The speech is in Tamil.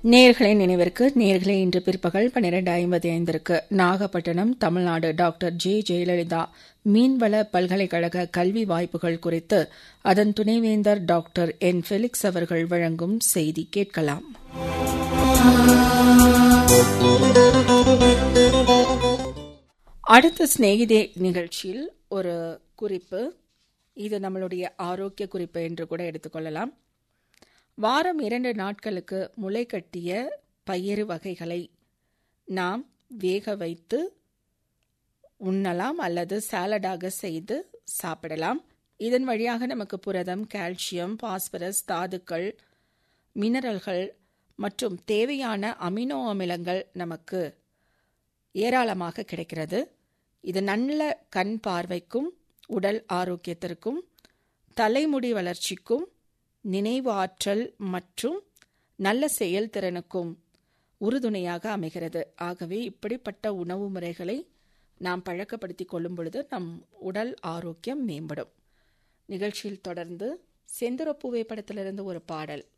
நேர்களின் நினைவிற்கு நேர்களை இன்று பிற்பகல் பன்னிரண்டு ஐம்பத்தி ஐந்திற்கு நாகப்பட்டினம் தமிழ்நாடு டாக்டர் ஜே ஜெயலலிதா மீன்வள பல்கலைக்கழக கல்வி வாய்ப்புகள் குறித்து அதன் துணைவேந்தர் டாக்டர் என் ஃபெலிக்ஸ் அவர்கள் வழங்கும் செய்தி கேட்கலாம் அடுத்த சிநேகிதே நிகழ்ச்சியில் ஒரு குறிப்பு இது நம்மளுடைய ஆரோக்கிய குறிப்பு என்று கூட எடுத்துக்கொள்ளலாம் வாரம் இரண்டு நாட்களுக்கு முளை கட்டிய பயிறு வகைகளை நாம் வேக வைத்து உண்ணலாம் அல்லது சாலடாக செய்து சாப்பிடலாம் இதன் வழியாக நமக்கு புரதம் கால்சியம் பாஸ்பரஸ் தாதுக்கள் மினரல்கள் மற்றும் தேவையான அமினோ அமிலங்கள் நமக்கு ஏராளமாக கிடைக்கிறது இது நல்ல கண் பார்வைக்கும் உடல் ஆரோக்கியத்திற்கும் தலைமுடி வளர்ச்சிக்கும் நினைவு ஆற்றல் மற்றும் நல்ல செயல்திறனுக்கும் உறுதுணையாக அமைகிறது ஆகவே இப்படிப்பட்ட உணவு முறைகளை நாம் பழக்கப்படுத்திக் கொள்ளும் பொழுது நம் உடல் ஆரோக்கியம் மேம்படும் நிகழ்ச்சியில் தொடர்ந்து செந்துரப்பூவை படத்திலிருந்து ஒரு பாடல்